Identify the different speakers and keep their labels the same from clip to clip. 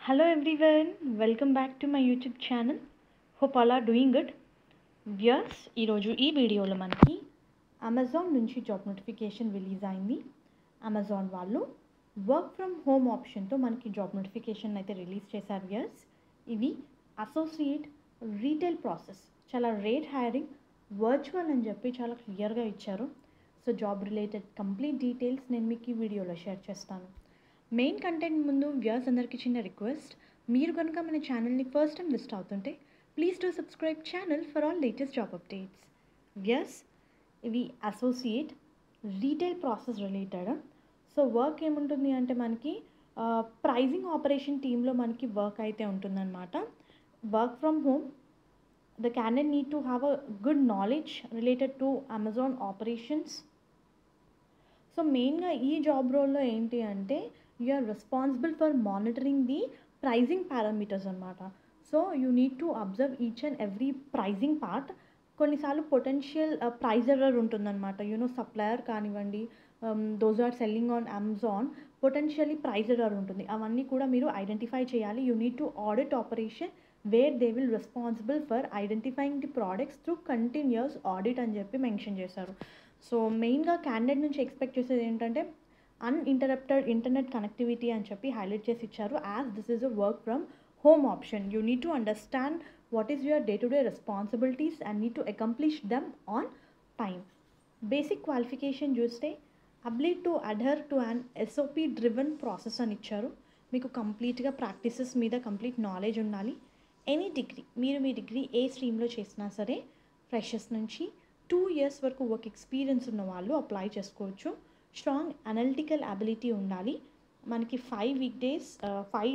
Speaker 1: Hello everyone, welcome back to my YouTube channel. Hope all are doing good. Viewers ఈరోజు ఈ వీడియోలో మనకి Amazon నుంచి జాబ్ నోటిఫికేషన్ రిలీజ్ అయింది అమెజాన్ వాళ్ళు వర్క్ ఫ్రమ్ హోమ్ ఆప్షన్తో మనకి జాబ్ నోటిఫికేషన్ అయితే రిలీజ్ చేశారు వ్యూయర్స్ ఇవి అసోసియేట్ రీటైల్ ప్రాసెస్ చాలా రేట్ హైరింగ్ వర్చువల్ అని చెప్పి చాలా క్లియర్గా ఇచ్చారు so job related complete details నేను మీకు ఈ వీడియోలో షేర్ చేస్తాను మెయిన్ కంటెంట్ ముందు వ్యూయర్స్ అందరికీ చిన్న రిక్వెస్ట్ మీరు కనుక మన ఛానల్ని ఫస్ట్ టైం లిస్ట్ అవుతుంటే please to subscribe channel for all latest job updates viewers ఇవి associate retail process related so work ఏముంటుంది అంటే మనకి ప్రైజింగ్ ఆపరేషన్ టీంలో మనకి వర్క్ అయితే ఉంటుందన్నమాట work from home the candidate need to have a good knowledge related to Amazon operations so మెయిన్గా ఈ జాబ్ రోల్లో ఏంటి అంటే you are responsible for monitoring the pricing parameters అనమాట so you need to observe each and every pricing part కొన్నిసార్లు potential price error ఉంటుందన్నమాట you know supplier కానివ్వండి those are selling on Amazon potentially price error ఉంటుంది అవన్నీ కూడా మీరు identify చేయాలి you need to audit operation where they will responsible for identifying the products through continuous audit అని చెప్పి మెన్షన్ చేశారు సో మెయిన్గా క్యాండిడేట్ నుంచి ఎక్స్పెక్ట్ చేసేది ఏంటంటే అన్ఇంటరప్టెడ్ ఇంటర్నెట్ కనెక్టివిటీ అని చెప్పి హైలైట్ చేసి ఇచ్చారు as this is a work from home option you need to understand what is your day to day responsibilities and need to accomplish them on time basic qualification చూస్తే ability to adhere to an SOP driven process అని ఇచ్చారు మీకు కంప్లీట్గా practices మీద complete knowledge ఉండాలి any degree మీరు మీ degree ఏ స్ట్రీమ్లో చేసినా సరే ఫ్రెషర్స్ నుంచి టూ ఇయర్స్ వరకు వర్క్ ఎక్స్పీరియన్స్ ఉన్న వాళ్ళు అప్లై చేసుకోవచ్చు స్ట్రాంగ్ అనలిటికల్ అబిలిటీ ఉండాలి మనకి five week days five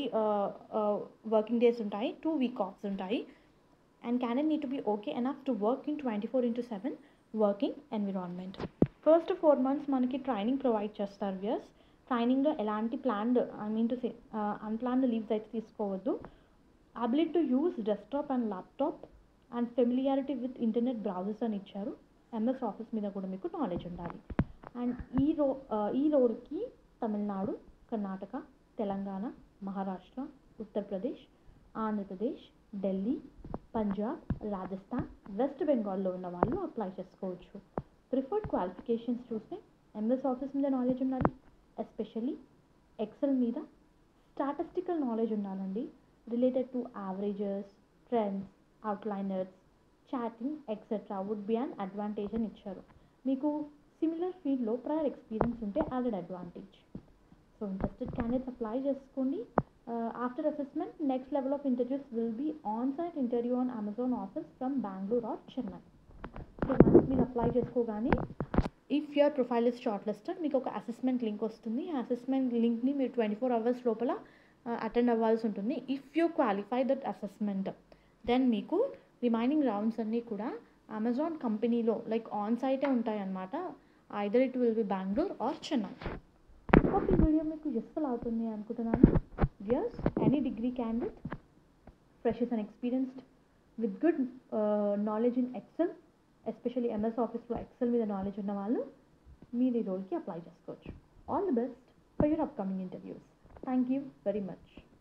Speaker 1: working days ఉంటాయి టూ వీక్ ఆఫ్స్ ఉంటాయి and can need to be okay enough to work in twenty four into seven working environment first four months మనకి training provide చేస్తారు viewers ట్రైనింగ్లో ఎలాంటి planned I mean to say unplanned leaves అయితే తీసుకోవద్దు ability to use desktop and laptop and familiarity with internet browsers అని ఇచ్చారు MS office మీద కూడా మీకు నాలెడ్జ్ ఉండాలి అండ్ ఈ రో ఈ రోడ్కి తమిళనాడు కర్ణాటక తెలంగాణ మహారాష్ట్ర ఉత్తరప్రదేశ్ ఆంధ్రప్రదేశ్ ఢిల్లీ పంజాబ్ రాజస్థాన్ వెస్ట్ బెంగాల్లో ఉన్న వాళ్ళు అప్లై చేసుకోవచ్చు ప్రిఫర్డ్ క్వాలిఫికేషన్స్ చూస్తే ఎంఎస్ ఆఫీస్ మీద నాలెడ్జ్ ఉండాలి ఎస్పెషల్లీ ఎక్సెల్ మీద స్టాటిస్టికల్ నాలెడ్జ్ ఉండాలండి related to averages trends outliers charting etcetera would be an advantage అని ఇచ్చారు మీకు సిమిలర్ ఫీల్డ్లో ప్రయర్ ఎక్స్పీరియన్స్ ఉంటే added advantage so interested candidates apply చేసుకోండి after assessment next level of interviews will be on site interview on Amazon office from Bengaluru or Chennai so once మీరు apply చేసుకోగానే if your profile is shortlisted మీకు ఒక assessment link వస్తుంది ఆ assessment లింక్ని మీరు twenty four hours లోపల attend అవ్వాల్సి ఉంటుంది if you qualify that assessment then మీకు రిమైనింగ్ రౌండ్స్ అన్నీ కూడా అమెజాన్ కంపెనీలో లైక్ ఆన్ సైటే ఉంటాయన్నమాట either it will be Bengaluru or Chennai hope ఈ వీడియో మీకు యూస్ఫుల్ అవుతుంది అనుకుంటున్నాను viewers any degree candidate freshers and experienced with good knowledge in Excel especially MS ఆఫీస్లో ఎక్సెల్ మీద నాలెడ్జ్ ఉన్న వాళ్ళు మీరు ఈ రోల్కి అప్లై చేసుకోవచ్చు all the best for your upcoming interviews thank you very much